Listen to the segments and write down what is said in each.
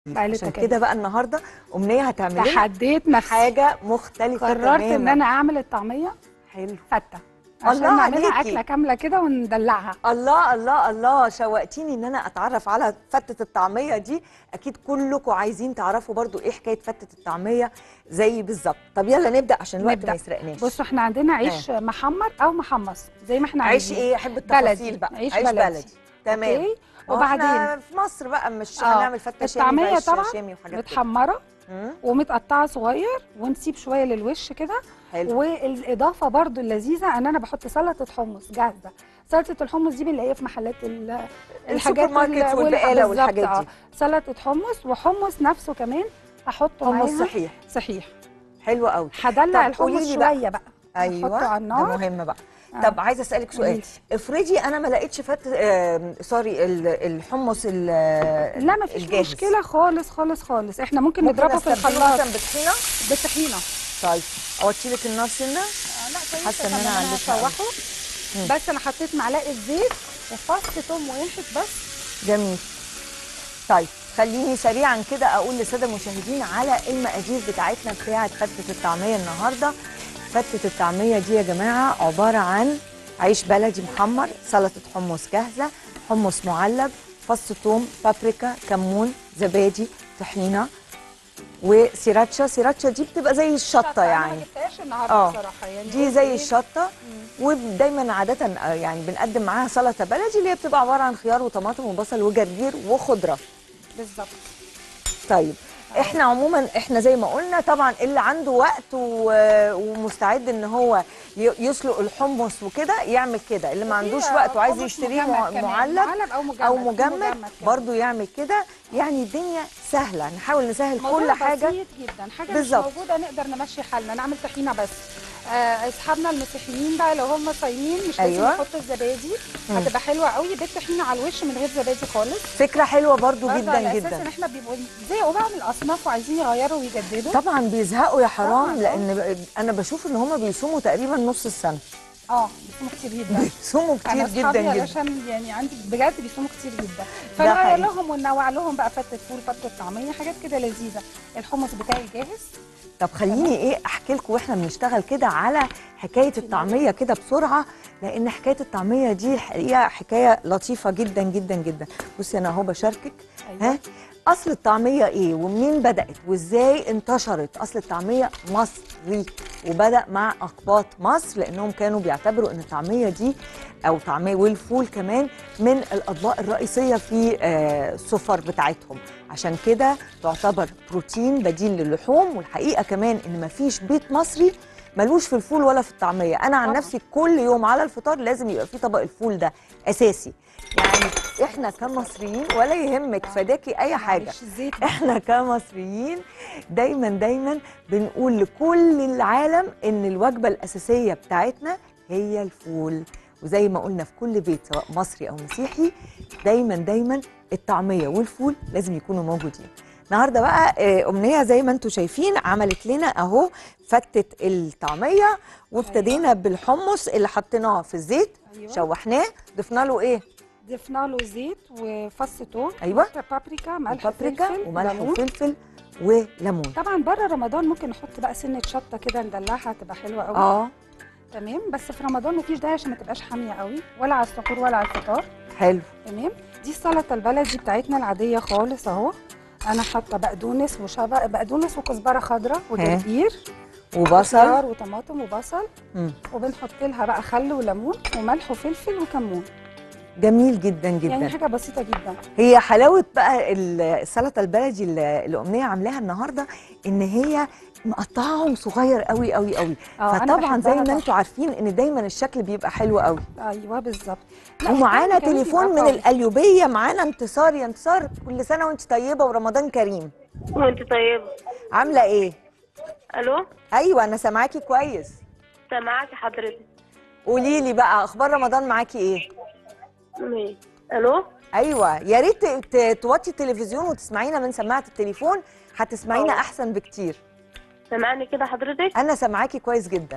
بقى لي عشان تكاليف. كده بقى النهارده امنيه هتعمل لنا تحديت نفسي حاجه مختلفه قررت ان تماماً. انا اعمل الطعميه حلو فته عشان الله نعملها عليكي. اكله كامله كده وندلعها الله الله الله شوقتيني ان انا اتعرف على فتة الطعمية دي اكيد كلكم عايزين تعرفوا برضو ايه حكاية فتة الطعمية زي بالظبط طب يلا نبدأ عشان الوقت نبدأ. ما يسرقناش بصوا احنا عندنا عيش محمر او محمص زي ما احنا عيش عايزين ايه احب التفاصيل بلدي. بقى عيش عيش بلدي. بلدي تمام اوكي ما هو احنا وبعدين في مصر بقى مش آه. هنعمل فتة شامي الطعمية بعيش طبعاً شامي وحاجات كده متحمره مم، ومتقطعه صغير ونسيب شويه للوش كده حلو والاضافه برضو اللذيذه ان انا بحط سلطه حمص جاهزه سلطه الحمص دي بنلاقيها في محلات ال- الحاجات السوبر ماركت ال- والبقالة بالظبط، والحاجات آه. دي سلطه حمص وحمص نفسه كمان احطه حمص معاها صحيح صحيح حلو قوي هدلع طب قولي الحمص لي بقى. شويه بقى ايوه نحطه على ده النار مهم بقى آه. طب عايزه اسالك سؤال قوليلي. افرضي انا ما لقيتش فت آه سوري ال- الحمص ال- لا ما فيش الجاهز. مشكله خالص خالص خالص احنا ممكن ممكن نضربه في استبدله الخلاط مثلا بطحينه بالطحينه طيب اوطي لك النار سنه آه، لا كويس حاسة إن طب أنا عندتها أوي. هشوحه مم. بس انا حطيت معلقه زيت وفص توم واحد بس جميل طيب خليني سريعا كده اقول للساده المشاهدين على المقادير بتاعتنا بتاعه فتة الطعميه النهارده فتة الطعميه دي يا جماعه عباره عن عيش بلدي محمر سلطه حمص جاهزه حمص معلب فص ثوم بابريكا كمون زبادي طحينه وسيراتشا سيراتشا دي بتبقى زي الشطه انا يعني ما جبتهاش النهارده آه. بصراحه يعني دي قلت زي إيه؟ الشطه ودايما عاده آه، يعني بنقدم معاها سلطه بلدي اللي هي بتبقى عباره عن خيار وطماطم وبصل وجرجير وخضره بالظبط طيب احنا عموما احنا زي ما قلنا طبعا اللي عنده وقت و- ومستعد ان هو ي- يسلق الحمص وكده يعمل كده اللي ما عندوش وفي وقت وعايز حمص يشتريه مجمد مع- كمان. معلب معلب او مجمد او في مجمد كمان. برضو يعمل كده يعني الدنيا سهله نحاول نسهل موضوع كل حاجه بسيط جدا حاجه بالظبط. مش موجوده نقدر نمشي حالنا نعمل طحينه بس آه، اصحابنا المسيحيين بقى لو هم صايمين مش لازم أيوة. يحطوا الزبادي مم. هتبقى حلوه قوي بالطحينه على الوش من غير زبادي خالص فكره حلوه برضو برضه جدا على اساس جدا ان احنا بيبقوا زهقوا بقى من الاصناف وعايزين يغيروا ويجددوا طبعا بيزهقوا يا حرام طبعاً، لان ب- انا بشوف ان هم بيصوموا تقريبا نص السنه اه بيصوموا كتير جدا بيصوموا انا كتير اصحابي جدا جدا علشان يعني عندي بجد بيصوموا كتير جدا ده فنغير حقيقي. لهم وننوع لهم بقى فتة فول فتة طعمية حاجات كده لذيذة الحمص بتاعي جاهز طب خليني ايه احكي لكم واحنا بنشتغل كده على حكايه الطعميه كده بسرعه لان حكايه الطعميه دي حقيقه حكايه لطيفه جدا جدا جدا بصي انا اهو بشاركك أيوة. ها اصل الطعميه ايه ومنين بدات وازاي انتشرت اصل الطعميه مصري وبدا مع اقباط مصر لانهم كانوا بيعتبروا ان الطعميه دي او طعميه والفول كمان من الاطباق الرئيسيه في آه، السفر بتاعتهم عشان كده تعتبر بروتين بديل للحوم والحقيقه كمان ان مفيش بيت مصري ملوش في الفول ولا في الطعميه انا عن طبعاً. نفسي كل يوم على الفطار لازم يبقى فيه طبق الفول ده اساسي يعني احنا كمصريين ولا يهمك فداكي اي حاجه معلش الزيت احنا كمصريين دايما دايما بنقول لكل العالم ان الوجبه الاساسيه بتاعتنا هي الفول وزي ما قلنا في كل بيت سواء مصري او مسيحي دايما دايما الطعميه والفول لازم يكونوا موجودين النهارده بقى آه، امنيه زي ما انتم شايفين عملت لنا اهو فتت الطعميه وابتدينا بالحمص اللي حطيناه في الزيت أيوة. شوحناه ضفنا له ايه ضفنا له زيت وفص توم أيوة. بابريكا ملح بابريكا فلفل وملح ليمون. وفلفل وليمون طبعا بره رمضان ممكن نحط بقى سنه شطه كده ندلعها تبقى حلوه قوي اه تمام بس في رمضان مفيش داعي عشان ما تبقاش حاميه قوي ولا على السحور ولا على الفطار حلو تمام دي السلطه البلدي بتاعتنا العاديه خالص اهو انا حاطه بقدونس وشبق بقدونس وكزبره خضراء وجرجير وبصل خيار وطماطم وبصل مم. وبنحط لها بقى خل وليمون وملح وفلفل وكمون جميل جدا جدا يعني حاجه بسيطه جدا هي حلاوه بقى ال- السلطه البلدي اللي اللي امنيه عاملاها النهارده ان هي مقطعهم صغير قوي قوي قوي آه، أنا فطبعا زي بحبها ما طبعاً. انتم عارفين ان دايما الشكل بيبقى حلو قوي ايوه بالظبط لا، ومعانا الطعم كمان تليفون بيبقى من قوي. القليوبيه معانا انتصار يا انتصار كل سنه وانت طيبه ورمضان كريم وانت طيبة عامله ايه الو ايوه انا سامعاكي كويس سامعاكي حضرتك قولي لي بقى اخبار رمضان معاكي ايه ماشي الو ايوه يا ريت ت- ت- توطي التلفزيون وتسمعينا من سماعه التليفون هتسمعينا أه. احسن بكتير سامعني كده حضرتك انا سامعاكي كويس جدا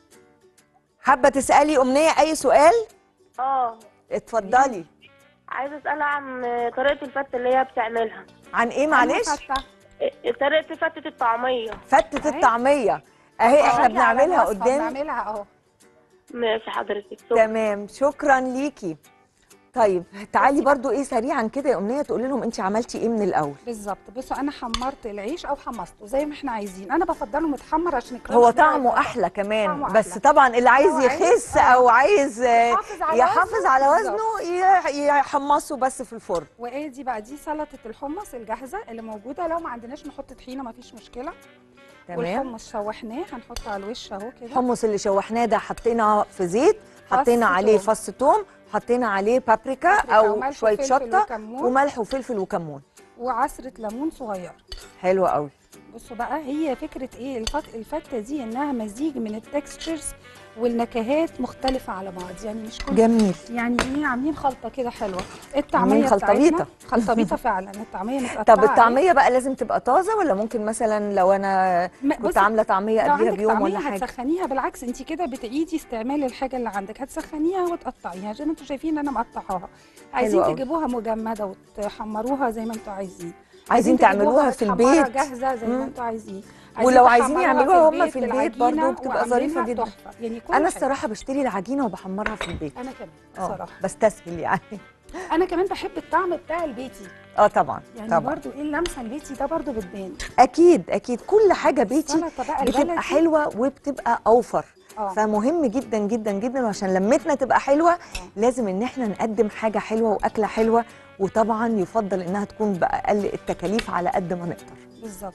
حابه تسالي امنيه اي سؤال اه اتفضلي عايزه اسالها عن طريقه الفته اللي هي بتعملها عن ايه معلش فتة. إيه، طريقة فتة الطعمية فتة أهي. الطعمية اهي احنا أهي على بنعملها الوصفة قدام بنعملها اهو ماشي حضرتك شكرا تمام شكرا ليكي طيب تعالي برضو ايه سريعا كده يا امنيه تقولي لهم انت عملتي ايه من الاول بالظبط بصوا انا حمرت العيش او حمصته زي ما احنا عايزين انا بفضله متحمر عشان الكريم هو بتاعه طعمه يبقى احلى كمان طعمه بس أحلى. طبعا اللي عايز لو عايز- يخس آه. او عايز آه، يحافظ على يحافظ وزنه. على بالظبط. وزنه ي- يحمصه بس في الفرن وادي بقى دي سلطه الحمص الجاهزه اللي موجوده لو ما عندناش نحط طحينه ما فيش مشكله تمام والحمص شوحناه هنحطه على الوش اهو كده الحمص اللي شوحناه ده حطينا في زيت فص حطينا عليه توم. فص توم حطينا عليه بابريكا بابريكا او وملح شويه وفلفل شطه وكمون. وملح وفلفل وكمون وعصره ليمون صغيره حلو قوي بصوا بقى هي فكره ايه الفت... الفته دي انها مزيج من التكستشرز والنكهات مختلفه على بعض يعني مش كل جميل يعني ايه عاملين خلطه كده حلوه عاملين الطعميه خلطبيطة. بتاعتنا خلطبيطه فعلا الطعميه متقطعه طب الطعميه بقى لازم تبقى طازه ولا ممكن مثلا لو انا م- كنت بصي، عامله طعميه لو قبليها عندك بيوم ولا طعمية حاجه هتسخنيها بالعكس انت كده بتعيدي استعمال الحاجه اللي عندك هتسخنيها وتقطعيها زي ما انتم شايفين انا مقطعاها عايزين أوي. تجيبوها مجمده وتحمروها زي ما انتم عايزين عايزين تجيبوها تعملوها في متحمرة البيت جاهزه زي مم. ما انتم عايزين ولو عايزين تحمروها يعملوها هم في البيت بالعجينة برضو بتبقى ظريفة وعاملينها جدا. تحفة. يعني كل انا حاجة. الصراحه بشتري العجينه وبحمرها في البيت انا كمان اه بصراحه بستسهل يعني انا كمان بحب الطعم بتاع البيتي اه طبعا يعني طبعا برضو ايه اللمسه البيتي ده برضو بتبان اكيد اكيد كل حاجه بيتي السلطة بقى البلدي بتبقى حلوه وبتبقى اوفر اه فمهم جدا جدا جدا وعشان لمتنا تبقى حلوه لازم ان احنا نقدم حاجه حلوه واكله حلوه وطبعا يفضل انها تكون باقل التكاليف على قد ما نقدر بالظبط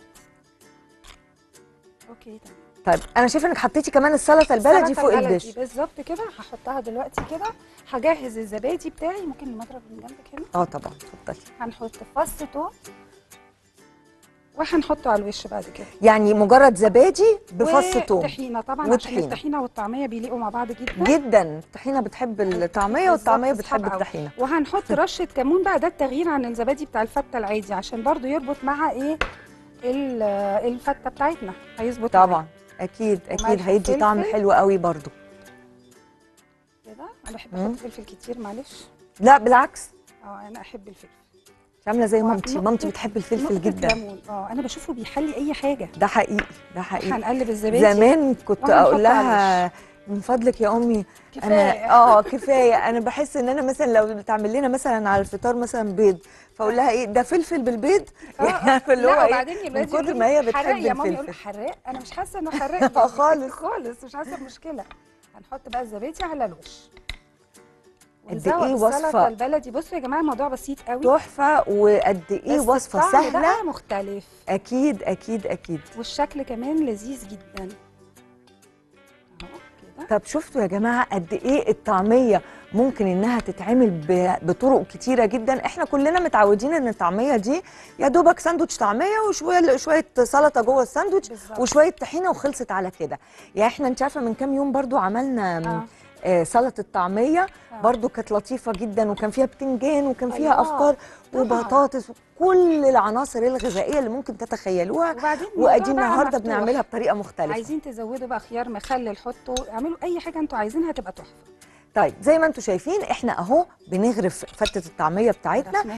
اوكي تمام طيب انا شايفه انك حطيتي كمان السلطه البلدي السلطة فوق البلدي الدش بالظبط كده هحطها دلوقتي كده هجهز الزبادي بتاعي ممكن المضرب من جنبك هنا اه طبعا اتفضلي هنحط فص توم وهنحطه على الوش بعد كده يعني مجرد زبادي بفص توم وطحينه طبعا عشان وطحينة. الطحينه والطعميه بيليقوا مع بعض جدا جدا الطحينه بتحب الطعميه والطعميه بالظبط، بتحب أصحاب أوي. الطحينه وهنحط رشه كمون بقى ده التغيير عن الزبادي بتاع الفته العادي عشان برضو يربط مع ايه ال- الفته بتاعتنا هيظبط طبعا اكيد اكيد وملح هيدي طعم وفلفل. حلو قوي برضو معايا كده انا بحب مم. احط فلفل كتير معلش لا بالعكس اه انا احب الفلفل مش عامله زي و- مامتي نقطة- مامتي بتحب الفلفل نقطة جدا ليمون. اه انا بشوفه بيحلي اي حاجه ده حقيقي ده حقيقي هنقلب الزبادي زمان كنت وهنحط اقول على لها من فضلك يا امي كفايه انا اه كفايه انا بحس ان انا مثلا لو بتعمل لنا مثلا على الفطار مثلا بيض فاقول لها ايه ده فلفل بالبيض آه، يعني عارفه اللي هو لا ايه وبعدين يا من ولاد كتر يقولوا ما هي لي حراق بتحب يا مامي يقولوا الفلفل حراق انا مش حاسه انه حراق يعني خالص. خالص مش حاسه بمشكله هنحط بقى الزبادي على الوش قد ونزوق إيه السلطة وصفة؟ البلدي بصوا يا جماعه الموضوع بسيط قوي تحفه وقد ايه بس وصفه الطعم سهله بقى مختلف اكيد اكيد اكيد والشكل كمان لذيذ جدا اهو كده طب شفتوا يا جماعه قد ايه الطعميه ممكن انها تتعمل ب- بطرق كتيره جدا احنا كلنا متعودين ان الطعميه دي يا دوبك ساندوتش طعميه وشويه شويه سلطه جوه الساندوتش بالظبط. وشويه طحينه وخلصت على كده يعني احنا انت عارفه من كام يوم برضو عملنا آه. آه سلطه طعميه آه. برضو كانت لطيفه جدا وكان فيها بتنجان وكان فيها أيوة، افكار طبعاً. وبطاطس وكل العناصر الغذائيه اللي ممكن تتخيلوها وبعدين الموضوع وادي بقى النهارده مفتوح. بنعملها بطريقه مختلفه عايزين تزودوا بقى خيار مخلل حطوا اعملوا اي حاجه انتوا عايزينها تبقى تحفه طيب زي ما انتم شايفين احنا اهو بنغرف فتة الطعمية بتاعتنا عرفنا